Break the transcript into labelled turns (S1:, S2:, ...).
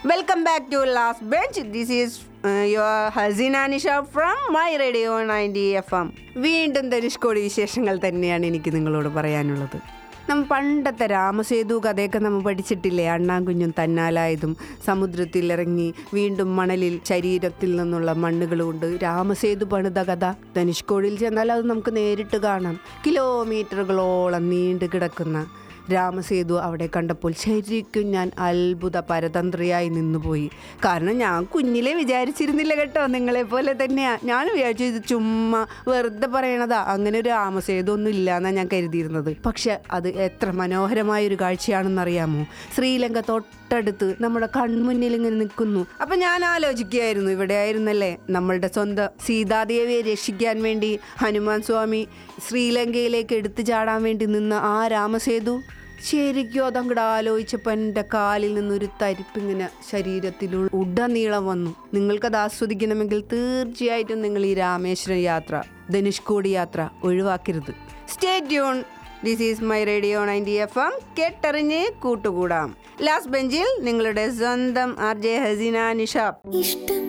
S1: welcome back to last bench this is your Haseena Nisha from my radio ninety F M വീണ്ടും ധനുഷ്കോടി വിശേഷങ്ങൾ തന്നെയാണ് എനിക്ക് നിങ്ങളോട് പറയാനുള്ളത് നമ്മൾ പണ്ടത്തെ രാമസേതു കഥയൊക്കെ നമ്മൾ പഠിച്ചിട്ടില്ലേ അണ്ണാങ്കുഞ്ഞും തന്നാലായതും സമുദ്രത്തിലിറങ്ങി വീണ്ടും മണലിൽ ശരീരത്തിൽ നിന്നുള്ള മണ്ണുകൾ കൊണ്ട് രാമസേതു പണിത കഥ ധനുഷ്കോടിയിൽ ചെന്നാൽ അത് നമുക്ക് നേരിട്ട് കാണാം കിലോമീറ്ററുകളോളം നീണ്ടു കിടക്കുന്ന രാമസേതു അവിടെ കണ്ടപ്പോൾ ശരിക്കും ഞാൻ അത്ഭുത പരതന്ത്രിയായി നിന്നുപോയി കാരണം ഞാൻ കുഞ്ഞിലെ വിചാരിച്ചിരുന്നില്ല കേട്ടോ നിങ്ങളെ പോലെ തന്നെയാ ഞാൻ വിചാരിച്ചു ഇത് ചുമ്മാ വെറുതെ പറയണതാ അങ്ങനെ ഒരു രാമസേതു ഒന്നും ഇല്ല എന്നാണ് ഞാൻ കരുതിയിരുന്നത് പക്ഷെ അത് എത്ര മനോഹരമായ ഒരു കാഴ്ചയാണെന്ന് അറിയാമോ ശ്രീലങ്ക തൊട്ടടുത്ത് നമ്മുടെ കൺമുന്നിൽ ഇങ്ങനെ നിൽക്കുന്നു അപ്പൊ ഞാൻ ആലോചിക്കുകയായിരുന്നു ഇവിടെ ആയിരുന്നല്ലേ നമ്മളുടെ സ്വന്തം സീതാദേവിയെ രക്ഷിക്കാൻ വേണ്ടി ഹനുമാൻ സ്വാമി ശ്രീലങ്കയിലേക്ക് എടുത്തു ചാടാൻ വേണ്ടി നിന്ന ആ രാമസേതു ശരിക്കും അതങ്ങോട്ട് ആലോചിച്ചപ്പോൾ എൻ്റെ കാലിൽ നിന്നൊരു തരിപ്പിങ്ങനെ ശരീരത്തിൽ ഉടനീളം വന്നു നിങ്ങൾക്കത് ആസ്വദിക്കണമെങ്കിൽ തീർച്ചയായിട്ടും നിങ്ങൾ ഈ രാമേശ്വരം യാത്ര ധനുഷ്കോടി യാത്ര ഒഴിവാക്കരുത് stay tune this is my radio ninety F M കേട്ടറിഞ്ഞ് കൂട്ടുകൂടാം ലാസ്റ്റ് ബെഞ്ചിൽ നിങ്ങളുടെ സ്വന്തം ആർ ജെ ഹസീന നിഷാബ്
S2: ഇഷ്ടം